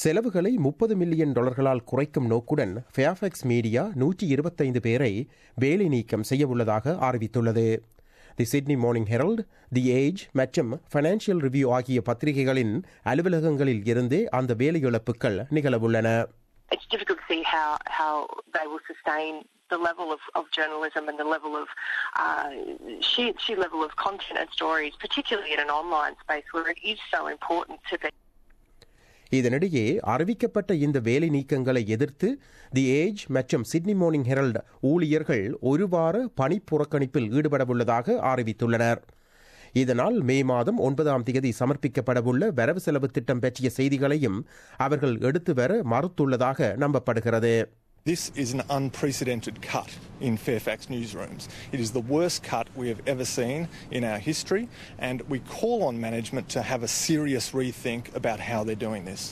செலவுகளை முப்பது மில்லியன் டாலர்களால் குறைக்கும் நோக்குடன் ஃபேஃபெக்ஸ் மீடியா நூற்றி இருபத்தைந்து பேரை வேலை நீக்கம் செய்யவுள்ளதாக அறிவித்துள்ளது the Sydney Morning Herald the Age மற்றும் ஃபைனான்சியல் ரிவ்யூ ஆகிய பத்திரிகைகளின் அலுவலகங்களில் இருந்தே அந்த வேலை இழப்புகள் நிகழவுள்ளன it's difficult to see how, how they will sustain the level of, of journalism and the level of uh, sheer, sheer level of content and stories, particularly in an online space where it is so important to be. இதனிடையே அறிவிக்கப்பட்ட இந்த வேலை நீக்கங்களை எதிர்த்து the Age மற்றும் Sydney Morning Herald ஊழியர்கள் ஒரு வார பணி புறக்கணிப்பில் ஈடுபடவுள்ளதாக அறிவித்துள்ளனர் இதனால் மே மாதம் ஒன்பதாம் தேதி சமர்ப்பிக்கப்படவுள்ள வரவு செலவு திட்டம் பற்றிய செய்திகளையும் அவர்கள் எடுத்து வர மறுத்துள்ளதாக நம்பப்படுகிறது This is an unprecedented cut in Fairfax newsrooms. It is the worst cut we have ever seen in our history, and we call on management to have a serious rethink about how they're doing this.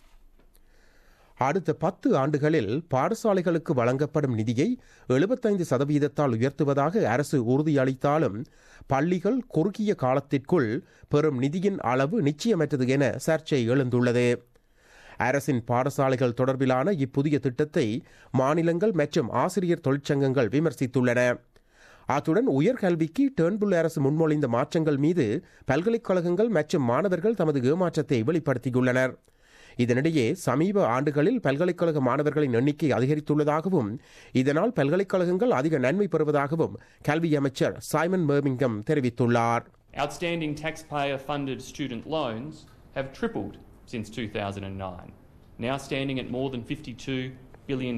அடுத்த பத்து ஆண்டுகளில் பாடசாலைகளுக்கு வழங்கப்படும் நிதியை எழுபத்தைந்து சதவீதத்தால் உயர்த்துவதாக அரசு உறுதியளித்தாலும் பள்ளிகள் குறுகிய காலத்திற்குள் பெறும் நிதியின் அளவு நிச்சயமற்றது என சர்ச்சை எழுந்துள்ளது அரசின் பாடசாலைகள் தொடர்பிலான இப்புதிய திட்டத்தை மாநிலங்கள் மற்றும் ஆசிரியர் தொழிற்சங்கங்கள் விமர்சித்துள்ளன அத்துடன் உயர்கல்விக்கு டேர்ன்புல் அரசு முன்மொழிந்த மாற்றங்கள் மீது பல்கலைக்கழகங்கள் மற்றும் மாணவர்கள் தமது ஏமாற்றத்தை வெளிப்படுத்தியுள்ளனர் இதனிடையே சமீப ஆண்டுகளில் பல்கலைக்கழக மாணவர்களின் எண்ணிக்கை அதிகரித்துள்ளதாகவும் இதனால் பல்கலைக்கழகங்கள் அதிக நன்மை பெறுவதாகவும் கல்வி அமைச்சர் சைமன் மர்மிங்கம் தெரிவித்துள்ளார் Outstanding taxpayer funded student loans have tripled since 2009, now standing at more than $52 billion.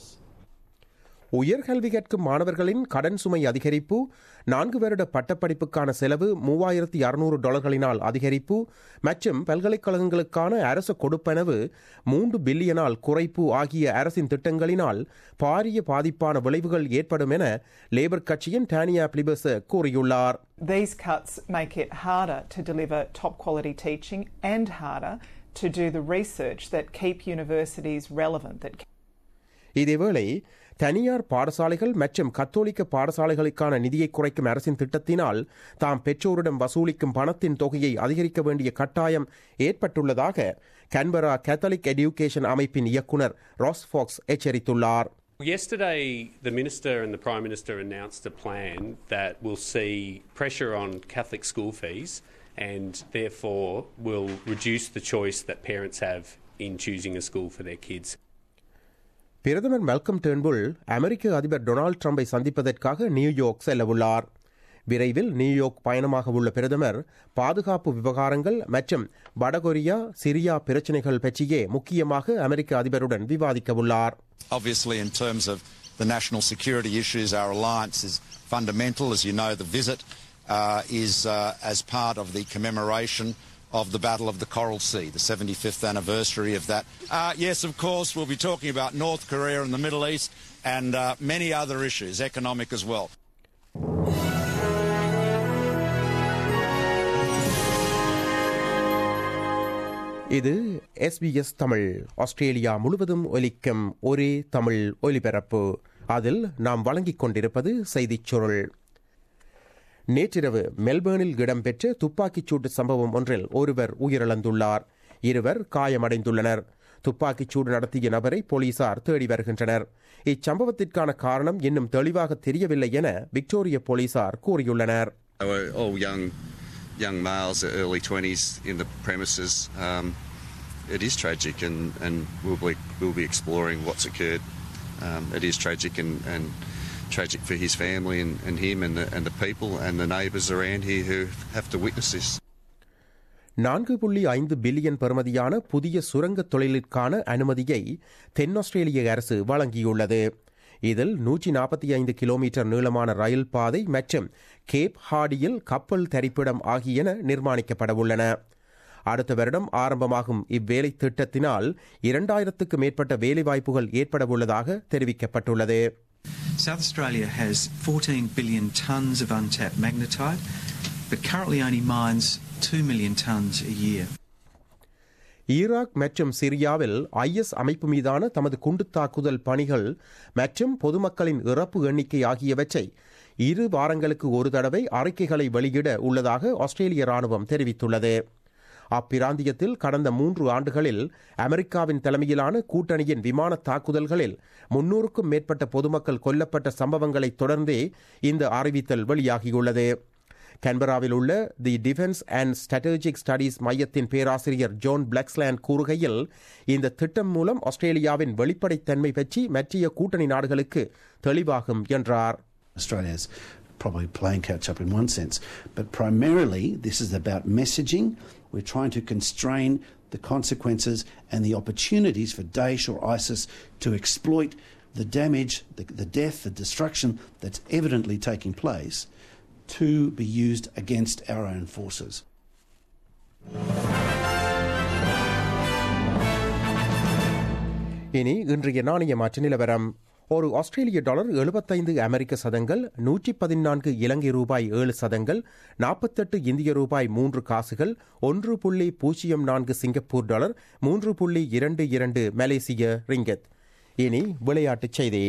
உயர்கல்வி கற்கும் மாணவர்களின் கடன் சுமை அதிகரிப்பு நான்கு வருட பட்டப்படிப்புக்கான செலவு மூவாயிரத்தி அறுநூறு டாலர்களினால் அதிகரிப்பு மற்றும் பல்கலைக்கழகங்களுக்கான அரசு கொடுப்பனவு மூன்று பில்லியனால் குறைப்பு ஆகிய அரசின் திட்டங்களினால் பாரிய பாதிப்பான விளைவுகள் ஏற்படும் என லேபர் கட்சியின் டானியா பிலிபஸ் கூறியுள்ளார் These cuts make it harder to deliver top quality teaching and harder to do the research that keep universities relevant, that இதேவேளை தனியார் பாடசாலைகள் மற்றும் கத்தோலிக்க பாடசாலைகளுக்கான நிதியை குறைக்கும் அரசின் திட்டத்தினால் தாம் பெற்றோரிடம் வசூலிக்கும் பணத்தின் தொகையை அதிகரிக்க வேண்டிய கட்டாயம் ஏற்பட்டுள்ளதாக கன்பரா கேத்தலிக் எடியூகேஷன் அமைப்பின் இயக்குனர் ராஸ் ஃபாக்ஸ் எச்சரித்துள்ளார் Yesterday, the Minister and the Prime Minister announced a plan that will see pressure on Catholic school fees and therefore will reduce the choice that parents have in choosing a school for their kids. பிரதமர் Malcolm Turnbull அமெரிக்க அதிபர் டொனால்டு ட்ரம்பை சந்திப்பதற்காக New York செல்லவுள்ளார் விரைவில் New York பயணமாக உள்ள பிரதமர் பாதுகாப்பு விவகாரங்கள் மற்றும் வடகொரியா சிரியா பிரச்சினைகள் பற்றியே முக்கியமாக அமெரிக்க அதிபருடன் விவாதிக்கவுள்ளார் Obviously, in terms of the national security issues, our alliance is fundamental. As you know, the visit uh, is uh, as part of the commemoration of the Battle of the Coral Sea, the 75th anniversary of that. Uh, yes, of course, we'll be talking about North Korea and the Middle East and uh, many other issues, economic as well. இது SBS Tamil Australia முழுவதும் ஒலிக்கும் ஒரே தமிழ் ஒலிபரப்பு அதில் நாம் வழங்கிக் கொண்டிருப்பது செய்திச் சுருள் நேற்றிரவு மெல்பேர்னில் இடம்பெற்ற துப்பாக்கிச் சூட்டு சம்பவம் ஒன்றில் ஒருவர் உயிரிழந்துள்ளார் இருவர் காயமடைந்துள்ளனர் துப்பாக்கிச் சூடு நடத்திய நபரை போலீசார் தேடி வருகின்றனர் இச்சம்பவத்திற்கான காரணம் இன்னும் தெளிவாக தெரியவில்லை என விக்டோரிய போலீசார் கூறியுள்ளனர் They were all young, young males, early 20s in the premises. Um, it is tragic, and, and we'll, be, we'll be exploring what's occurred. Um, it is tragic and, and tragic for his family and, and him and the, and the people and the neighbours around here who have to witness this. நான்கு புள்ளி ஐந்து billion பெறுமதியான புதிய சுரங்க தொழிலிற்கான அனுமதியை தென் ஆஸ்திரேலிய அரசு வழங்கியுள்ளது இதில் நூற்றி நாற்பத்தி ஐந்து கிலோமீட்டர் நீளமான ரயில் பாதை மற்றும் கேப் ஹார்டியில் கப்பல் தரிப்பிடம் ஆகியன நிர்மாணிக்கப்படவுள்ளன அடுத்த வருடம் ஆரம்பமாகும் இவ்வேலை திட்டத்தினால் இரண்டாயிரத்துக்கு மேற்பட்ட வேலைவாய்ப்புகள் ஏற்படவுள்ளதாக தெரிவிக்கப்பட்டுள்ளது South Australia has 14 billion tonnes of untapped magnetite, but currently only mines 2 million tonnes a year. Iraq மற்றும் சிரியாவில் ஐஎஸ் அமைப்பு மீதான தமது குண்டு தாக்குதல் பணிகள் மற்றும் பொதுமக்களின் இறப்பு எண்ணிக்கை ஆகியவற்றை இரு வாரங்களுக்கு ஒரு தடவை அறிக்கைகளை வெளியிட உள்ளதாக ஆஸ்திரேலிய ராணுவம் தெரிவித்துள்ளது அப்பிராந்தியத்தில் கடந்த மூன்று ஆண்டுகளில் அமெரிக்காவின் தலைமையிலான கூட்டணியின் விமான தாக்குதல்களில் முன்னூறுக்கும் மேற்பட்ட பொதுமக்கள் கொல்லப்பட்ட சம்பவங்களை தொடர்ந்தே இந்த அறிவித்தல் வெளியாகியுள்ளது கேன்பராவில் உள்ள the defence and strategic studies மையத்தின் பேராசிரியர் ஜோன் பிளக்ஸ்லேண்ட் கூறுகையில் இந்த திட்டம் மூலம் ஆஸ்திரேலியாவின் வெளிப்படைத்தன்மை பற்றி மற்றிய கூட்டணி நாடுகளுக்கு தெளிவாகும் என்றார் Australia's probably playing catch up in one sense, but primarily this is about messaging. We're trying to constrain the consequences and the opportunities for Daesh or ISIS to exploit the damage, the, the death, the destruction that's evidently taking place to be used against our own forces. இனி இன்றைய நாணய மாற்று நிலவரம் ஒரு ஆஸ்திரேலிய dollar எழுபத்தைந்து அமெரிக்க சதங்கள் நூற்றி பதினான்கு இலங்கை ரூபாய் ஏழு சதங்கள் நாற்பத்தெட்டு இந்திய ரூபாய் மூன்று காசுகள் ஒன்று புள்ளி பூஜ்ஜியம் நான்கு சிங்கப்பூர் டாலர் மூன்று புள்ளி இரண்டு இரண்டு மலேசிய ரிங்கத் இனி விளையாட்டுச் செய்தி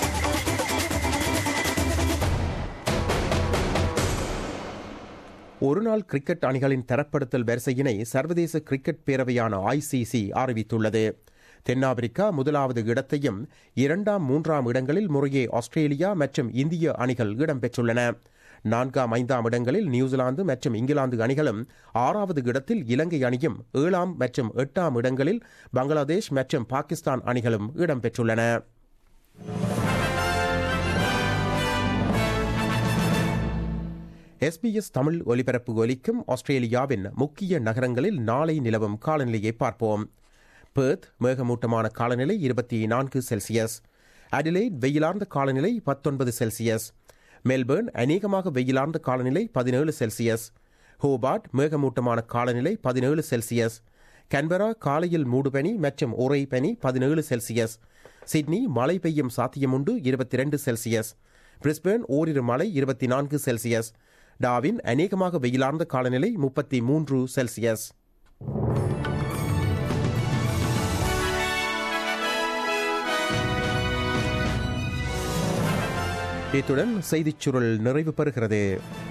ஒருநாள் கிரிக்கெட் அணிகளின் தரப்படுத்தல் வரிசையினை சர்வதேச கிரிக்கெட் பேரவையான ஐசிசி அறிவித்துள்ளது தென்னாப்பிரிக்கா முதலாவது இடத்தையும் இரண்டாம் மூன்றாம் இடங்களில் முறையே ஆஸ்திரேலியா மற்றும் இந்திய அணிகள் இடம்பெற்றுள்ளன நான்காம் ஐந்தாம் இடங்களில் நியூசிலாந்து மற்றும் இங்கிலாந்து அணிகளும் ஆறாவது இடத்தில் இலங்கை அணியும் ஏழாம் மற்றும் எட்டாம் இடங்களில் பங்களாதேஷ் மற்றும் பாகிஸ்தான் அணிகளும் இடம்பெற்றுள்ளன எஸ்பிஎஸ் தமிழ் ஒலிபரப்பு ஒலிக்கும் ஆஸ்திரேலியாவின் முக்கிய நகரங்களில் நாளை நிலவும் காலநிலையை பார்ப்போம் பெர்த் மேகமூட்டமான காலநிலை இருபத்தி நான்கு செல்சியஸ் அடிலைட் வெயிலார்ந்த காலநிலை பத்தொன்பது செல்சியஸ் மெல்பர்ன் அநேகமாக வெயிலார்ந்த காலநிலை பதினேழு செல்சியஸ் ஹோபார்ட் மேகமூட்டமான காலநிலை பதினேழு செல்சியஸ் கன்பரா காலையில் மூடுபனி மற்றும் உரை பனி பதினேழு செல்சியஸ் சிட்னி மழை பெய்யும் சாத்தியமுண்டு இருபத்தி ரெண்டு செல்சியஸ் பிரிஸ்பேர்ன் ஓரிரு மழை இருபத்தி நான்கு செல்சியஸ் டாவின் அநேகமாக வெயிலார்ந்த காலநிலை முப்பத்தி மூன்று செல்சியஸ் இத்துடன் செய்திச் சுருள் நிறைவு பெறுகிறது